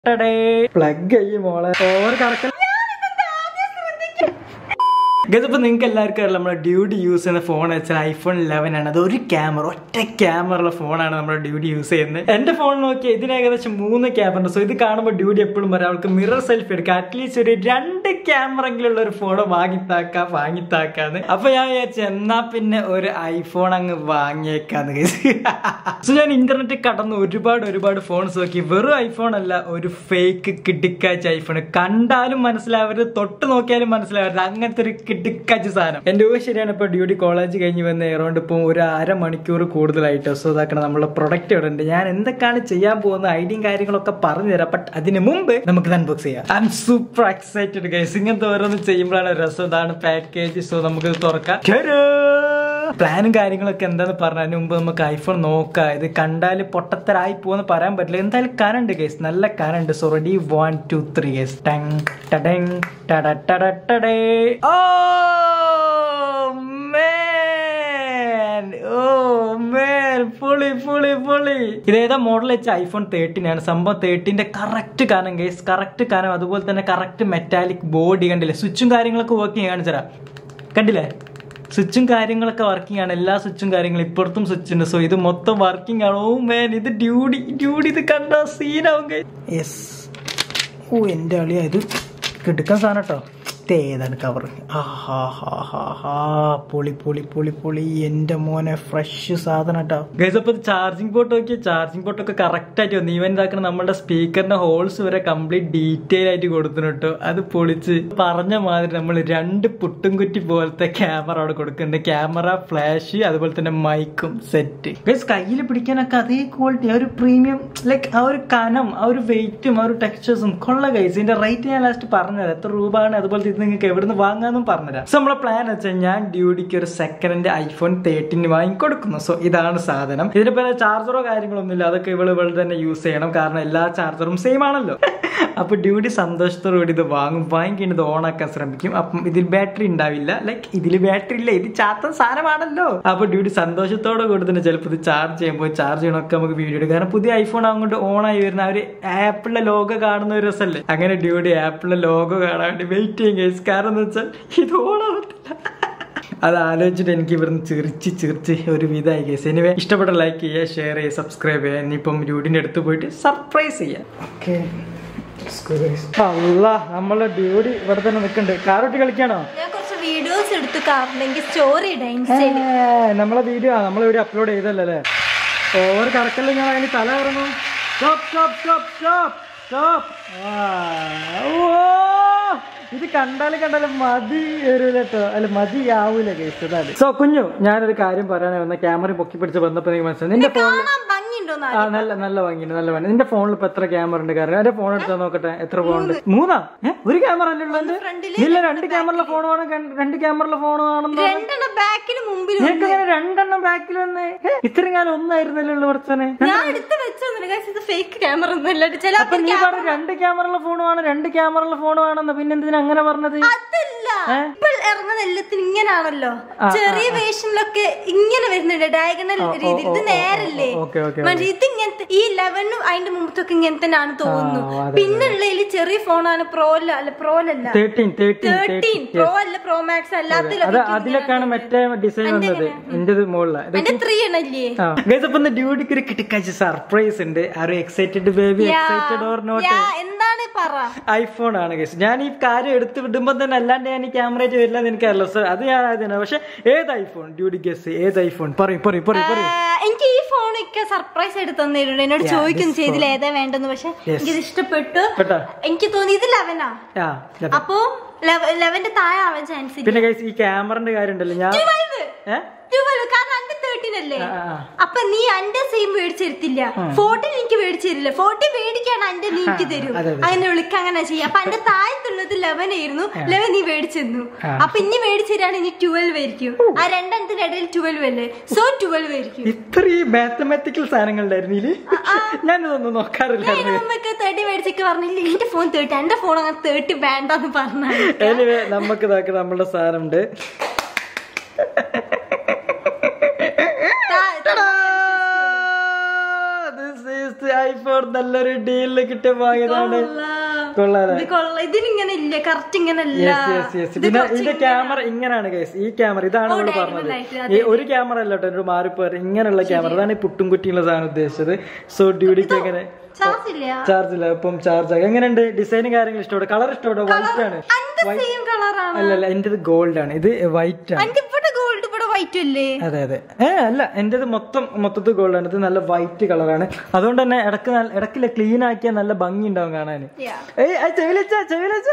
Plug അയ്യ മോളെ over കറക്കൽ ഇതിപ്പോ നിങ്ങൾക്ക് എല്ലാവർക്കും അറിയാം നമ്മുടെ ഡ്യൂഡി യൂസ് ചെയ്യുന്ന ഫോൺ വെച്ചാൽ ഐഫോൺ ലെവൻ ആണ് അത് ഒരു ക്യാമറ ഒറ്റ ക്യാമറ ഉള്ള ഫോണാണ് നമ്മുടെ ഡ്യൂഡി യൂസ് ചെയ്യുന്നത് എന്റെ ഫോൺ നോക്കിയാൽ ഇതിന് ഏകദേശം മൂന്ന് ക്യാമറ ഉണ്ട് സോ ഇത് കാണുമ്പോൾ ഡ്യൂഡി എപ്പോഴും പറയാം അവൾക്ക് മിറർ സെൽഫി എടുക്കാം അറ്റ്ലീസ്റ്റ് ഒരു രണ്ട് ക്യാമറ എങ്കിലും ഉള്ള ഒരു ഫോൺ വാങ്ങിത്താക്കാം വാങ്ങിത്താക്കാന്ന് അപ്പൊ ഞാൻ വിചാരിച്ചു എന്നാ പിന്നെ ഒരു ഐഫോൺ അങ്ങ് വാങ്ങിയേക്കാന്ന് സോ ഞാൻ ഇന്റർനെറ്റ് കടന്ന് ഒരുപാട് ഒരുപാട് ഫോൺസ് നോക്കി വെറും ഐഫോൺ അല്ല ഒരു ഫേക്ക് കിട്ടിക്കാച്ച ഐഫോൺ കണ്ടാലും മനസ്സിലാവരുത് തൊട്ട് നോക്കിയാലും മനസ്സിലാവരുത് അങ്ങനത്തെ ഒരു കിട്ടിക്കാച്ച സാധനം എന്റെ ഊഹ ശരിയാണ് ഇപ്പൊ ഡ്യൂട്ടി കോളേജ് കഴിഞ്ഞ് വന്ന് എറൗണ്ട് ഇപ്പൊ ഒരു അരമണിക്കൂർ കൂടുതലായിട്ട് സോ ഇതാക്കണം നമ്മളെ പ്രൊഡക്റ്റ് ഇവിടെ ഉണ്ട് ഞാൻ എന്തൊക്കെയാണ് ചെയ്യാൻ പോകുന്ന ഐഡിയയും കാര്യങ്ങളൊക്കെ പറഞ്ഞു തരാം ബട്ട് അതിന് മുമ്പ് നമുക്ക് അൺബോക്സ് ചെയ്യാം I'm super excited guys ഇങ്ങനത്തെ ഓരോന്ന് ചെയ്യുമ്പോഴാണ് രസം ഇതാണ് പാക്കേജ് സോ നമുക്ക് തുറക്കാം പ്ലാനും കാര്യങ്ങളൊക്കെ എന്താന്ന് പറഞ്ഞതിന് മുമ്പ് നമുക്ക് ഐഫോൺ നോക്കാം ഇത് കണ്ടാൽ പൊട്ടത്തരായി പോകുന്ന പറയാൻ പറ്റില്ല എന്തായാലും കനുണ്ട് ഗൈസ് നല്ല കനുണ്ട് so ready one two three guys ടങ് ടടങ് ടട ടട ടടേ ഓ man. Oh, man. പൊളി പൊളി പൊളി ഇതേതാ മോഡൽ വെച്ച ഐഫോൺ തേർട്ടീൻ ആണ് സംഭവം തേർട്ടീന്റെ കറക്റ്റ് കാനം ഗൈസ് കറക്റ്റ് കാനം അതുപോലെ തന്നെ കറക്റ്റ് മെറ്റാലിക് ബോഡി കണ്ടില്ലേ സ്വിച്ചും കാര്യങ്ങളൊക്കെ വർക്കിംഗ് കാണിച്ചരാ കണ്ടില്ലേ സ്വിച്ചും കാര്യങ്ങളൊക്കെ വർക്കിംഗ് ആണ് എല്ലാ സ്വിച്ചും കാര്യങ്ങളും ഇപ്പുറത്തും സ്വിച്ച് ഉണ്ട് സോ ഇത് മൊത്തം വർക്കിംഗ് ആണ് ഓ മേൻ ഇത് ഡ്യൂഡി ഡ്യൂഡി ഇത് കണ്ട സീനാവും യെസ് ഓ എൻ്റെ അളിയാ ഇത് കിടക്കാൻ സാധനം കേട്ടോ ഇത് ഏതാണ് കവർ പൊളി പൊളി പൊളി പൊളി എൻ്റെ മോനെ ഫ്രഷ് സാധനം കേട്ടോ ഗൈസ് അപ്പൊ ചാർജിങ് പോർട്ട് നോക്കിയ ചാർജിങ് പോർട്ട് ഒക്കെ കറക്റ്റ് ആയിട്ട് വന്നു ഈവൻ ഇതാക്കണം നമ്മുടെ സ്പീക്കറിന്റെ ഹോൾസ് വരെ കംപ്ലീറ്റ് ഡീറ്റെയിൽ ആയിട്ട് കൊടുത്തിട്ട് കേട്ടോ അത് പൊളിച്ച് പറഞ്ഞ മാതിരി നമ്മൾ രണ്ട് പുട്ടും കുറ്റി പോലത്തെ ക്യാമറ അവിടെ കൊടുക്കുന്നുണ്ട് ക്യാമറ ഫ്ലാഷ് അതുപോലെ തന്നെ മൈക്കും സെറ്റ് ഗൈസ് കയ്യിൽ പിടിക്കാനൊക്കെ അതേ ക്വാളിറ്റി ആ ഒരു പ്രീമിയം ലൈക്ക് ആ ഒരു കനം ആ ഒരു വെയിറ്റും ആ ഒരു ടെക്സ്ചേഴ്സും കൊള്ള ഗൈസ് ഇതിന്റെ റേറ്റ് ഞാൻ ലാസ്റ്റ് പറഞ്ഞുതരാം എത്ര രൂപയാണ് അതുപോലെ ഇത് നിങ്ങൾക്ക് എവിടുന്ന് വാങ്ങാന്നും പറഞ്ഞുതരാം സോ നമ്മളെ പ്ലാൻ വെച്ചാൽ ഞാൻ ഡ്യൂഡിക്ക് ഒരു സെക്കൻഡ് ഐഫോൺ തേർട്ടീന് വാങ്ങിക്കൊടുക്കുന്നു സോ ഇതാണ് സാധനം ഇതിന് പിന്നെ ചാർജറോ കാര്യങ്ങളൊന്നും ഇല്ല അതൊക്കെ ഇവള് ഇവള് തന്നെ യൂസ് ചെയ്യണം കാരണം എല്ലാ ചാർജറും സെയിം ആണല്ലോ അപ്പൊ ഡ്യൂട്ടി സന്തോഷത്തോടുകൂടി ഇത് വാങ്ങും വാങ്ങിക്കൊണ്ട് ഇത് ഓൺ ആക്കാൻ ശ്രമിക്കും അപ്പം ഇതിൽ ബാറ്ററി ഉണ്ടാവില്ല ലൈക്ക് ഇതിൽ ബാറ്ററി ഇല്ല ഇത് ചാത്തൻ സാധനമാണല്ലോ അപ്പൊ ഡ്യൂട്ടി സന്തോഷത്തോടെ കൂടി തന്നെ ചിലപ്പോൾ ഇത് ചാർജ് ചെയ്യുമ്പോൾ ചാർജ് ചെയ്യണമൊക്കെ നമുക്ക് വീഡിയോ എടുക്കാം കാരണം പുതിയ ഐഫോൺ അങ്ങോട്ട് ഓൺ ആയി വരുന്ന ആ ഒരു ആപ്പിളിലെ ലോഗോ കാണുന്ന ഒരു രസമല്ലേ അങ്ങനെ ഡ്യൂട്ടി ആപ്പിളിലെ ലോഗോ കാണാൻ വേണ്ടി വെയിറ്റ് ചെയ്യും കേസ് കാരണം എന്ന് വെച്ചാൽ ഇത് ഓൺ ആവത്തില്ല അത് ആലോചിച്ചിട്ട് എനിക്ക് ഇവിടുന്ന് ചിരിച്ച് ചിരിച്ച് ഒരു വിധമായി കേസ് എനിവേ ഇഷ്ടപ്പെട്ട ലൈക്ക് ചെയ്യുക ഷെയർ ചെയ്യുക സബ്സ്ക്രൈബ് ചെയ്യുക ഇനിയിപ്പം ഡ്യൂഡിന്റെ അടുത്ത് പോയിട്ട് സർപ്രൈസ് ചെയ്യാം ഓക്കെ അല്ല നമ്മളെ ഡ്യൂഡി ഇവിടെ തന്നെ നിൽക്കുന്നുണ്ട് കാറോട്ടി കളിക്കാണോ ഞാൻ കുറച്ച് വീഡിയോസ് എടുത്ത് കാറിലെങ്കിൽ സ്റ്റോറി ഇടാം ഇൻസ്റ്റയിൽ ഏ, നമ്മളെ വീഡിയോ നമ്മളെ വീഡിയോ അപ്ലോഡ് ചെയ്തല്ലേ അല്ലേ ഓവർ കറക്കല്ലേ ഞാൻ അതിന് തല ഇറങ്ങും stop stop stop stop stop ഇത് കണ്ടാലും കണ്ടാലും മതി വരൂല കേട്ടോ അല്ല മതിയാവൂല കേസ് സോ കുഞ്ഞു ഞാനൊരു കാര്യം പറയാനേ വന്ന ക്യാമറ പൊക്കി പിടിച്ച് വന്നപ്പോ എനിക്ക് മനസ്സിലായി നിന്റെ ഫോണിൽ കാണാൻ ഭംഗിയുണ്ടോന്ന് ആ നല്ല നല്ല ഭംഗിയുണ്ട് നല്ല ഭംഗി നിന്റെ ഫോണിൽ ഇപ്പൊ എത്ര ക്യാമറ ഉണ്ട് കാരണം എന്റെ ഫോൺ എടുത്താൽ നോക്കട്ടെ എത്ര ഫോൺ ഉണ്ട് മൂന്നാ ഏ ഒരു ക്യാമറ അല്ലേ ഉള്ളത് ഫ്രണ്ടില് ഇല്ല രണ്ട് ക്യാമറ ഫോൺ വേണം രണ്ട് ക്യാമറ ഫോൺ വേണമെന്ന് രണ്ടെണ്ണം ബാക്കിന് മുമ്പിലും നിനക്ക് ഇങ്ങനെ രണ്ടെണ്ണം ബാക്കിൽ വന്ന് ഇത്രയും കാലം ഒന്നായിരുന്നല്ലോ ഉള്ളു കുറച്ചനെ ഞാൻ എടുത്ത് വെച്ചൊന്നുമില്ല guys, ഇത് ഫേക്ക് ക്യാമറ ഒന്നും അല്ല ചില അപ്പൊ നീ പറഞ്ഞു രണ്ട് ക്യാമറ ഫോൺ വേണം രണ്ട് ക്യാമറ ഫോൺ വേണമെന്ന് പിന്നെ എന്തിനാ അങ്ങനെ പറഞ്ഞത് അതല്ല ഇപ്പോൾ ഇറങ്ങുന്ന എല്ലാത്തിനും ഇങ്ങനാണല്ലോ ചെറിയ വേഷനിലൊക്കെ ഇങ്ങനെ വരുന്നുണ്ട് ഡയഗണൽ രീതിയിൽ ഇത് നേരല്ലേ ഓക്കെ ഓക്കെ മറ്റേ ഇത് ഇങ്ങനത്തെ ഈ ലെവനും അതിന്റെ മുമ്പത്തൊക്കെ ഇങ്ങനെ തന്നെയാണ് തോന്നുന്നു ആ, അതെ, പിന്നെ ഉള്ളതിൽ ചെറിയ ഫോണാണ് പ്രോ അല്ല പ്രോ അല്ല തേർട്ടീൻ തേർട്ടീൻ തേർട്ടീൻ പ്രോ അല്ല പ്രോ മാക്സ് അത് അല്ലാത്ത അതിലൊക്കെയാണ് മറ്റേ ഡിസൈൻ വന്നത് എന്റെ മുകളിലാണ് അതിന്റെ ത്രീ എണ്ണല്ലേ ഗൈസ് അപ്പൊ ഡ്യൂട്ടിക്ക് ഒരു കിട്ടിക്കാച്ച സർപ്രൈസ് ഉണ്ട് ആ ഒരു excited baby excited or not yeah, എന്താണ് പറ ഐഫോൺ ആണ് ഗൈസ് ഞാൻ ഈ കാര്യം എടുത്ത് വിടുമ്പോൾ തന്നെ അല്ലാണ്ട് ഞാൻ ഈ ക്യാമറ ആയിട്ട് വരില്ല എന്ന് എനിക്കറിയില്ല സോ അത് ഞാൻ ആദ്യം പക്ഷെ ഏത് ഐഫോൺ ഡ്യൂട്ടി ഗസ് ഏത് ഐഫോൺ പറയും പറയും പറയും പറയും ആ, എനിക്ക് ഈ ഫോൺ ഒക്കെ സർപ്രൈസ് ആയിട്ട് തന്നിട്ടുണ്ട് എന്നോട് ചോദിക്കും ചെയ്തില്ല ഏതാ വേണ്ടെന്ന് പക്ഷെ എനിക്കിത് ഇഷ്ടപ്പെട്ടു കേട്ടാ എനിക്ക് തോന്നി ഇത് ലെവനാ ആ അതെ. അപ്പോ ലെവന്റെ താഴെ ആവാൻ ചാൻസ് ഇല്ല പിന്നെ ഗൈസ് ഈ ക്യാമറന്റെ കാര്യം ഉണ്ടല്ലോ ഞാൻ ട്വൽവ് ഏ? ട്വൽവ് കാരണം അന്റെ തേർട്ടീൻ അല്ലേ ആ, ആ. അപ്പൊ നീ അന്റെ സെയിം മേടിച്ചിരുത്തില്ല ഫോർട്ടീൻ എനിക്ക് മേടിച്ചിരില്ല ഫോർട്ടീൻ മേടിക്കാണ് അന്റെ നീ എനിക്ക് തരും അതെ, അതെ. അങ്ങനെ വിളിക്ക അങ്ങനെ ചെയ്യാം അപ്പൊ അന്റെ താഴത്തുള്ളത് ലെവൻ ആയിരുന്നു ലെവൻ നീ മേടിച്ചെന്നു അപ്പൊ ഇനി മേടിച്ചിരാണ് ഇനി ട്വൽവ് ആയിരിക്കും ആ രണ്ടെണ്ണത്തിന്റെ ഇടയിൽ ട്വൽവ് അല്ലേ സോ ട്വൽവ് ആയിരിക്കും ഇത്രയും മാത്തമാറ്റിക്കൽ സാധനങ്ങളുണ്ടായിരുന്നു ഇതില് ഞാനിതൊന്നും നോക്കാറില്ലായിരുന്നു നമുക്ക് തേർട്ടി മേടിച്ചൊക്കെ പറഞ്ഞില്ല എന്റെ ഫോൺ തേർട്ടി എന്റെ ഫോൺ അങ്ങനെ തേർട്ടി വേണ്ടെന്ന് പറഞ്ഞാൽ എനിവേ നമുക്ക് ഇതാക്കി നമ്മളുടെ സാധനം ഉണ്ട് ഐഫോൺ നല്ലൊരു ഡീലിൽ കിട്ടിയ വാങ്ങിയതാണ് കൊള്ളാല്ലേ ഇത് കൊള്ള ഇതിനിങ്ങനെ ഇല്ല കറക്റ്റ് ഇങ്ങനെ അല്ല യെസ് യെസ് യെസ് പിന്നെ ഇതിന്റെ ക്യാമറ ഇങ്ങനെയാണ് ഗൈസ് ഈ ക്യാമറ ഇതാണ് നമ്മൾ പറഞ്ഞത് ആയിട്ട്, ഈ ഒരു ക്യാമറ അല്ല കേട്ടോ ഒരു മാറിപ്പോയത് ഇങ്ങനെയുള്ള ക്യാമറ അതാണ് ഈ പുട്ടും കുറ്റിയുള്ള സാധനം ഉദ്ദേശിച്ചത് സോ ഡ്യൂഡിക്ക് എങ്ങനെ ചാർജ് ഇല്ല ചാർജ് ഇല്ല ഇപ്പം ചാർജ് ആയി എങ്ങനെയുണ്ട് ഡിസൈനും കാര്യങ്ങളും ഇഷ്ടപ്പെട്ടു കളർ ഇഷ്ടപ്പെട്ടു വൈറ്റ് ആണ് അന്റെ സെയിം കളറാണ് അല്ലല്ല എന്റേത് ഗോൾഡ് ആണ് ഇത് വൈറ്റ് ആണ് അന്റെ ഇവിടെ ഗോൾഡ് ഇവിടെ വൈറ്റ് അല്ലേ അതെ അതെ ഏ അല്ല എന്റേത് മൊത്തം മൊത്തത്തിൽ ഗോൾഡ് ആണ് ഇത് നല്ല വൈറ്റ് കളറാണ് അതുകൊണ്ട് തന്നെ ഇടക്ക് നല്ല- ഇടക്കില്ല ക്ലീൻ ആക്കിയാൽ നല്ല ഭംഗി ഉണ്ടാവും കാണാൻ Yeah. ഏയ് അത് ചെവിലച്ച ചെവിലച്ച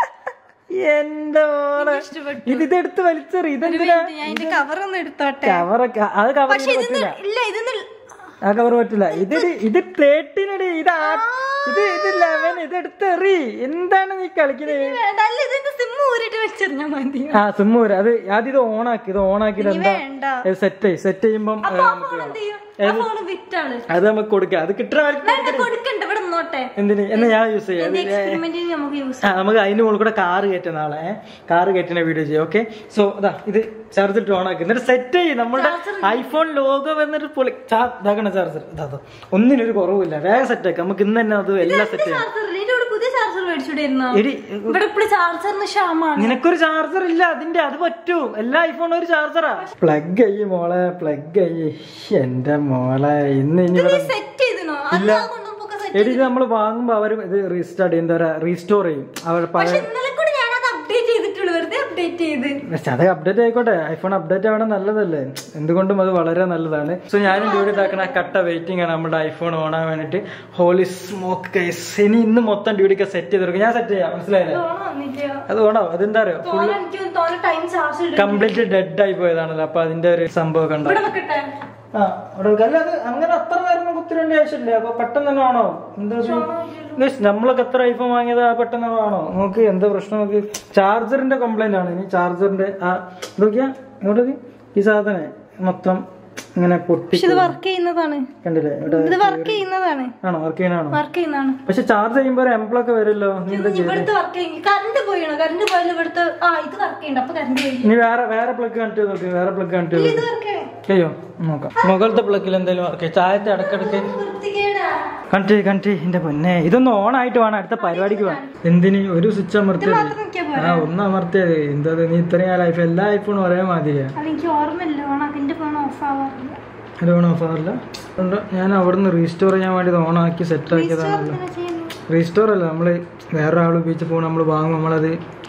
എന്റെ മോളെ ഇഷ്ടപ്പെട്ടു. ഇത് ഇതെടുത്ത് വലിച്ചെറി ഇതെന്തിനാ ഞാൻ ഇതിന്റെ കവർ ഒന്ന് എടുത്തോട്ടെ കവറൊക്കെ അത് കവർ പക്ഷെ ഇതൊന്നും പറ്റില്ല ഇല്ല ഇതൊന്നും ആ കവർ പറ്റില്ല ഇത് ഇത് തേർട്ടീനടി ഇത് ആ- ഇത് ഇത് ലെവൻ ഇത് എടുത്തെറി എന്താണ് നീ കളിക്കുന്നത് വേണ്ട അല്ല ഇതിന്റെ സിം ഊരിട്ട് വെച്ചെറിഞ്ഞാ മതി ആ സിമ്മൂര് അത് ആദ്യം ഇത് ഓണാക്കി ഇത് ഓണാക്കിയിട്ട് ഇനി എന്താ വേണ്ട സെറ്റ് ചെയ്യും സെറ്റ് ചെയ്യുമ്പം ഏ, അപ്പൊ ആ നമുക്ക് ഫോൺ കാണാം. എന്ത് ചെയ്യും ആ ഫോൺ വിറ്റാണ് അത് നമുക്ക് കൊടുക്കാം അത് കിട്ടണ വരയ്ക്ക് വേണ്ട കൊടുക്കണ്ട ഇവിടെ നിന്നോട്ടെ എന്തിന് എന്നാ ഞാൻ യൂസ് ചെയ്യാം എക്സ്പെരിമെന്റിന് നമുക്ക് യൂസ് ആ നമുക്ക് അതിന് മുകളിൽ കൂടെ കാറ് കയറ്റുന്ന നാളെ കാറ് കയറ്റുന്ന വീഡിയോ ചെയ്യാം ഓക്കെ സോ അതാ ഇത് ചാർജർ ഇട്ട് ഓൺ ആക്കി എന്നിട്ട് സെറ്റ് ചെയ്യും നമ്മുടെ ഐഫോൺ ലോഗോ വന്നിട്ട് പൊളി ഇതാക്കണ ചാർജർ ഇതാ ഇതാ. ഒന്നിനൊരു കുറവില്ല വേഗം സെറ്റ് ആക്കാം നമുക്ക് ഇന്ന് തന്നെ അത് എല്ലാം സെറ്റ് ചെയ്യാം ചാർജർ ഇതിന്റെ കൂടെ പുതിയ ചാർജർ മേടിച്ചുവിടായിരുന്നോ എടി ഇവിടെ ഇപ്പഴും ചാർജറിന് ക്ഷാമാണ് നിനക്കൊരു ചാർജർ ഇല്ല അതിന്റെ അത് പറ്റും എല്ലാ ഐഫോണും ഒരു ചാർജറാ പ്ലഗ് അയ്യ മോളെ പ്ലഗ് അയ്യ എന്റെ മോളെ ഇന്ന് ഇനി ഇവിടെ സെറ്റ് ചെയ്തിനോ അല്ല കൊണ്ടുപോക്കെ സെറ്റ് എടി ഇത് നമ്മൾ വാങ്ങുമ്പോ അവര് ഇത് റീസ്റ്റാർട്ട് ചെയ്യും എന്താ പറയാ റീസ്റ്റോർ ചെയ്യും അവർ പഴയ പക്ഷെ ഇന്നലെ കൂടെ ഞാനത് അപ്ഡേറ്റ് ചെയ്തിട്ടുള്ളൂ വെറുതെ അപ്ഡേറ്റ് ചെയ്ത് പക്ഷെ അത് അപ്ഡേറ്റ് ആയിക്കോട്ടെ ഐഫോൺ അപ്ഡേറ്റ് ആവണം നല്ലതല്ലേ എന്തുകൊണ്ടും അത് വളരെ നല്ലതാണ് സോ ഞാനും ഡ്യൂട്ടി ഇതാക്കണ കട്ട വെയിറ്റിംഗ് ആണ് നമ്മുടെ ഐഫോൺ ഓണാൻ വേണ്ടിട്ട് ഹോളി സ്മോക്ക് കേസ് ഇനി ഇന്ന് മൊത്തം ഡ്യൂട്ടിക്ക് സെറ്റ് ചെയ്ത് കൊടുക്കും ഞാൻ സെറ്റ് ചെയ്യാം മനസ്സിലായില്ലേ തോന്നോ വന്നില്ല അത് ഓണോ അതെന്താ അറിയോ തോന്നെ എനിക്ക് തോന്നെ ടൈം ചാർജ് ഇടും കംപ്ലീറ്റ് ഡെഡ് ആയി പോയതാണല്ലോ അപ്പൊ അതിന്റെ ഒരു സംഭവം കണ്ടോ ഇവിടെ വെക്കട്ടെ ആ അവിടെ വെക്കാം. അല്ല അത് അങ്ങനെ അത്ര നേരം കുത്തിരേണ്ട ആവശ്യമില്ല അപ്പൊ പെട്ടെന്ന് തന്നെ ആണോ എന്താ ഗയ്സ്, നമ്മളൊക്കെ എത്ര ഐഫോൺ വാങ്ങിയത് ആ പെട്ടെന്ന് ആണോ നോക്ക് എന്താ പ്രശ്നം നോക്ക് ചാർജറിന്റെ കംപ്ലൈന്റ് ആണ് ഇനി ചാർജറിന്റെ ആ നോക്കിയാ ഇങ്ങോട്ട് ഈ സാധനം മൊത്തം ഇങ്ങനെ പൊട്ടി പക്ഷെ ഇത് വർക്ക് ചെയ്യുന്നതാണ് കണ്ടില്ലേ ഇവിടെ ഇത് വർക്ക് ചെയ്യുന്നതാണ് ആണോ വർക്ക് ചെയ്യണാണോ വർക്ക് ചെയ്യുന്നതാണ് പക്ഷെ ചാർജ് ചെയ്യുമ്പോ എംപ്ലൊക്കെ വരുമല്ലോ നീ എന്താ ചെയ്തത് ഇവിടുത്തെ വർക്ക് ചെയ്യും കറണ്ട് പോയിണോ കറണ്ട് പോയാലും ഇവിടുത്തെ ആ ഇത് വർക്ക് ചെയ്യുന്നുണ്ട് അപ്പൊ കറണ്ട് പോയി ഇനി വേറെ വേറെ പ്ലഗ് കണക്ട് ചെയ്ത് നോക്ക് വേറെ പ്ലഗ് കണക്ട് ചെയ്ത് ഇത് വർക്ക് ചെയ്യോ നോക്കാം മുകളിലത്തെ പ്ലഗിൽ എന്തെങ്കിലും വർക്ക് ചായത്തെ ഇടക്കിടക്ക് വൃത്തികേടാ കണ്ടി കണ്ടി എന്റെ പൊന്നെ ഇതൊന്ന് ഓൺ ആയിട്ട് വേണം അടുത്ത പരിപാടിക്ക് പോവാൻ എന്തിന് ഒരു സ്വിച്ച് അമർത്തിയത് മാത്രം നോക്കിയാ പോരെ ആ ഒന്ന് അമർത്തിയത് എന്താ നീ ഇത്രയും ലൈഫ് എല്ലാ ഐഫോണും ഒരേ മാതിരിയാ അത് എനിക്ക് ഓർമ്മയില്ല ഓൺ അതിന്റെ ഫോൺ ഓഫ് ആവാറില്ല അത് ഓൺ ഓഫ് ആറില്ല അതുകൊണ്ട് ഞാൻ അവിടുന്ന് റീസ്റ്റോർ ചെയ്യാൻ വേണ്ടി ഓൺ ആക്കി സെറ്റ് ആക്കിയതാണല്ലോ ഇങ്ങനെ ചെയ്യുന്നു. റീസ്റ്റോർ അല്ല നമ്മള് വേറെ ആൾ ഉപയോഗിച്ച ഫോൺ നമ്മൾ വാങ്ങും നമ്മളത്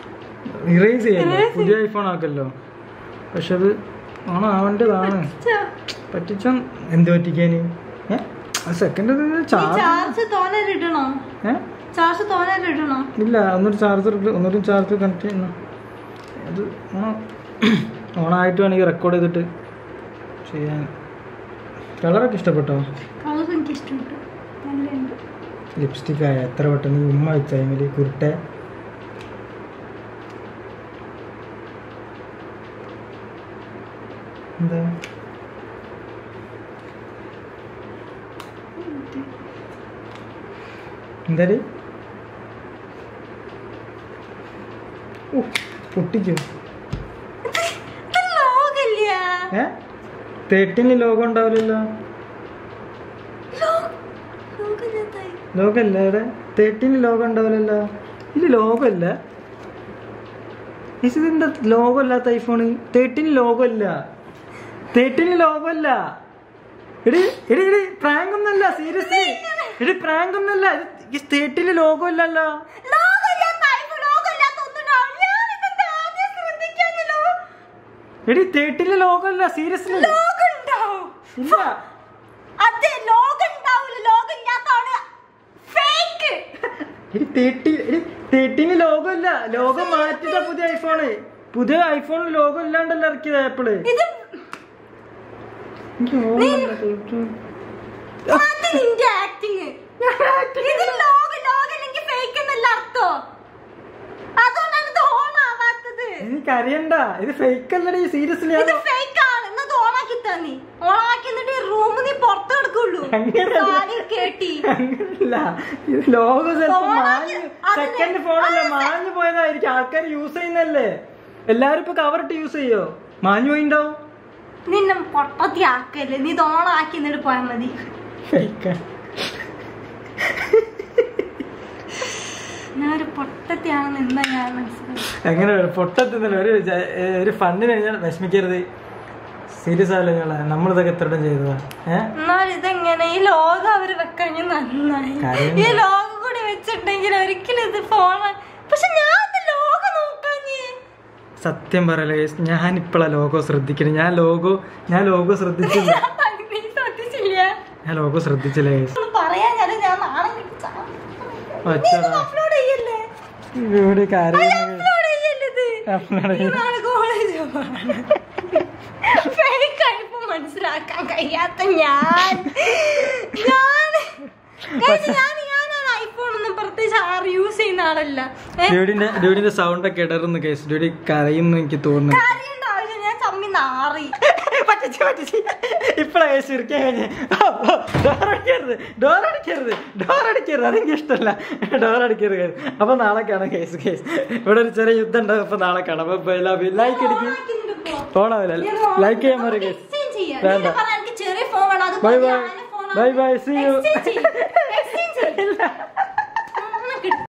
ഇറേസ് ചെയ്യല്ലോ പുതിയ ഐഫോൺ ആക്കല്ലോ പക്ഷെ അത് ഓൺ ആവേണ്ടതാണ് ഛെ, പറ്റിച്ച എന്ത് പറ്റിക്കാന് ഏഹ് സെക്കൻഡ് ചാർജ് ചാർജ് തോനെ ഇടണോ ഏഹ് ചാർജ് തോനെ ഇടണോ ഇല്ല ഒന്നൊരു ചാർജർ ഒന്നൊരു ചാർജർ കണക്ട് ചെയ്യുന്നു അത് ഓണായിട്ട് വേണമെങ്കിൽ റെക്കോർഡ് ചെയ്തിട്ട് ചെയ്യാൻ കളറൊക്കെ ഇഷ്ടപ്പെട്ടോ കളർ എനിക്ക് ഇഷ്ടപ്പെട്ടു നല്ലതുണ്ട് ലിപ്സ്റ്റിക് ആയ എത്ര പെട്ടെന്ന് ഈ ഉമ്മ വെച്ച ടൈമിൽ കുരുട്ടെ എന്താ എന്താടി ഉഫ്, പൊട്ടിക്കും ഇത് ലോകല്ല ഏ തേട്ടിന് ലോകം ഉണ്ടാവില്ലല്ലോ ലോകല്ലാത്തായി ലോകല്ല ഇവിടെ തേട്ടിന് ലോകം ഉണ്ടാവില്ലല്ലോ ഇത് ലോകമല്ല ഇതെന്താ ലോകം അല്ലാത്ത ഐഫോണ് തേട്ടിന് ലോകമല്ല തേട്ടിന് ലോകമല്ല എടി എടി എടി പ്രാങ്ക് ഒന്നല്ല സീരിയസ്ലി എടി പ്രാങ്ക് ഒന്നല്ല ഇത് തേട്ടിന് ലോകമല്ലല്ലോ ലോകമില്ലാത്ത iPhone, ലോകമില്ലാത്ത ഒന്നും ഉണ്ടാവില്ല. ഞാനിതെന്താ ആദ്യം ശ്രദ്ധിക്കാഞ്ഞല്ലോ? എടി തേട്ടിന് ലോകമല്ല സീരിയസ്ലി ലോകമുണ്ടാവും. ഇല്ല അതെ, ലോകമുണ്ടാവൂല. ലോകമില്ലാത്തതാണ് fake. എടി തേട്ടി എടി തേട്ടിന് ലോകമല്ല ലോകം മാറ്റിട്ട പുതിയ ഐഫോണ് പുതിയ ഐഫോണിൽ ലോകം ഇല്ലാണ്ടല്ലോ ഇറക്കിയത് ആപ്പിള് ഇത് എനിക്ക് ഓർമ്മയില്ല തേട്ടി. അത് നിന്റെ acting. ഇത് ലോകം, ലോകമില്ലെങ്കിൽ fake എന്നല്ല അർത്ഥം. അതുകൊണ്ടാണ് ഇത് on ആവാത്തത്. എനിക്ക് അറിയണ്ട ഇത് ഫേക്ക് അല്ലടി സീരിയസ്ലി ഇത് fake ആണ്. എന്നാ ഇത് on ആക്കി താ നീ. On ആക്കി എന്നിട്ട് ഈ room നീ പുറത്ത് കിടക്കുള്ളൂ. അങ്ങനെയല്ല. കാലിൽ കേട്ടി. അങ്ങനല്ല ഇത് ലോകം ചിലപ്പോ ഫോണാ- മാഞ്ഞു അതിന് സെക്കൻഡ് ഫോണല്ല മാഞ്ഞു പോയതായിരിക്കും ആൾക്കാർ യൂസ് ചെയ്യുന്നല്ലേ എല്ലാരും ഇപ്പൊ കവറിട്ട് യൂസ് ചെയ്യോ മാഞ്ഞു പോയിണ്ടാവും നിന്നെ പൊട്ടത്തി ആക്കല്ലേ നീ ഇത് on ആക്കി എന്നിട്ട് പോയാൽ മതി ഫേക്ക് ഞാനൊരു പൊട്ടത്തിയാണെന്ന് എന്താ ഞാൻ മനസ്സിലായി എങ്ങനെ പൊട്ടത്തുന്നില്ല ഒരു ജ- ഏ, ഒരു ഫണ്ടിന് കഴിഞ്ഞാൽ വിഷമിക്കരുത് സീരിയസ് ആവില്ല ഞങ്ങളെ നമ്മളിതൊക്കെ എത്രയും ചെയ്തതാ ഏഹ് എന്നാൽ ഇതെങ്ങനെ ഈ ലോകം അവര് വെക്കഴിഞ്ഞ നന്നായി കാര്യം ഈ ലോകം കൂടി വെച്ചിട്ടുണ്ടെങ്കിൽ ഒരിക്കലും ഇത് ഫോണ് പക്ഷെ ഞാൻ ഇത് ലോകം നോക്കാഞ്ഞേ സത്യം പറയലേ ഞാൻ ഇപ്പോഴാ ലോഗോ ശ്രദ്ധിക്കണേ ഞാൻ ലോഗോ ഞാൻ ലോഗോ ശ്രദ്ധിച്ചില്ല നീ ശ്രദ്ധിച്ചില്ല ഞാൻ ലോഗോ ശ്രദ്ധിച്ചില്ല guys. ഒന്ന് പറയാഞ്ഞാല് ഞാൻ നാണം കിട്ടിച്ചാ ഒച്ചടാ. അപ്ലോഡ് ചെയ്യല്ലേ ഇവിടെ കരയുന്നു അപ്ലോഡ് ചെയ്യല്ലേ ഇത് Upload ഈ നാളെ കോളേജ് ഫേക്ക് ആയപ്പോ മനസ്സിലാക്കാൻ കഴിയാത്ത ഞാൻ ഞാൻ Guys, ഞാൻ ഞാൻ ഐഫോൺ ഒന്നും പ്രത്യേകിച്ച് ആറ് യൂസ് ചെയ്യുന്ന ആളല്ല ഏ, ഡ്യൂഡിന്റെ ഡ്യൂഡിന്റെ സൗണ്ട് ഒക്കെ ഇടറുന്നു കേസ് ഡ്യൂഡി കരയുന്നു എനിക്ക് തോന്നുന്നു കരയേണ്ട ആവശ്യം ഞാൻ ചമ്മി നാറി പറ്റിച്ച് പറ്റിച്ച് ഇപ്പഴാ കേസ് ചിരിക്കാൻ കഴിഞ്ഞ് ഡോർ അടിക്കരുത് ഡോർ അടിക്കരുത് ഡോർ അടിക്കരുത് അതെനിക്ക് ഇഷ്ടമല്ല ഡോർ അടിക്കരുത് guys. അപ്പൊ നാളെ കാണാം കേസ് കേസ് ഇവിടെ ഒരു ചെറിയ യുദ്ധം ഉണ്ടാവും അപ്പൊ നാളെ കാണാം അപ്പൊ ലൈക്ക് അടിക്കും ഓണാവില്ല ലൈക്ക് ചെയ്യാൻ പറയും കേസ് എക്സ്ചേഞ്ച് ചെയ്യാം വേണ്ട. നീ പറഞ്ഞ എനിക്ക് ചെറിയ ഫോൺ വേണം അത് ബൈ മതി, ബൈ ആന phone ആണ്. Bye bye see you Exchange ചെയ്യ്. Exchange ചെയ്യ്.